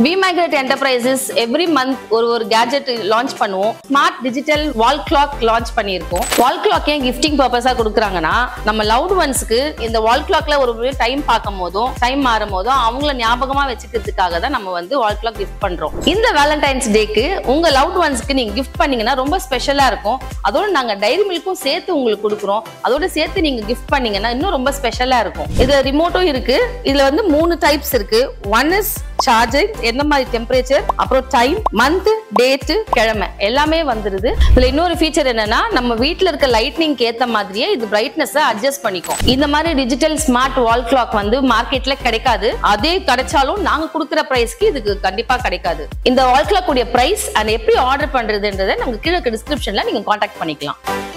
we migrate enterprises every month ஒரு ஒரு gadget launch பண்ணுவோம் smart digital wall clock launch பண்ணியிருக்கோம் வால் கிளாக் ஏன் கிஃப்டிங் பர்பஸா கொடுக்குறாங்கன்னா நம்ம லவ்ட் ஒன்ஸ்க்கு இந்த வால் கிளாக்ல ஒரு டைம் பார்க்கும் போதும் டைம் மாறும் போதும் அவங்கள ஞாபகமா வச்சுக்கிறதுக்காக தான் நம்ம வந்து வால் கிளாக் கிஃப்ட் பண்றோம் இந்த வேலண்டைன்ஸ் டேக்கு உங்க லவ்ட் ஒன்ஸ்க்கு நீங்க கிஃப்ட் பண்ணீங்கன்னா ரொம்ப ஸ்பெஷலா இருக்கும் அதோட நாங்க டைரி மில்க்கும் சேர்த்து உங்களுக்கு கொடுக்குறோம் அதோட சேர்த்து நீங்க கிஃப்ட் பண்ணீங்கன்னா இன்னும் ரொம்ப ஸ்பெஷலா இருக்கும் இதுல ரிமோட்டும் இருக்கு இதுல வந்து மூணு டைப்ஸ் இருக்கு ஒன் இஸ் சார்ஜிங் என்ன மாதிரி டெம்பரேச்சர் அப்புறம் டைம் மந்த் டேட் கிழமை எல்லாமே வந்துருது இதுல இன்னொரு ஃபீச்சர் என்னன்னா நம்ம வீட்ல இருக்க லைட்னிங் ஏத்த மாதிரியே இது பிரைட்னஸ் அட்ஜஸ்ட் பண்ணிக்கும் இந்த மாதிரி டிஜிட்டல் ஸ்மார்ட் வால் கிளாக் வந்து மார்க்கெட்ல கிடைக்காது அதே கிடைச்சாலும் நாங்க கொடுக்குற பிரைஸ்க்கு இதுக்கு கண்டிப்பா கிடைக்காது இந்த வால் கிளாக் உடைய பிரைஸ் அண்ட் எப்படி ஆர்டர் பண்றதுன்றதை நாங்க கீழே டிஸ்கிரிப்ஷன்ல நீங்க காண்டாக்ட் பண்ணிக்கலாம்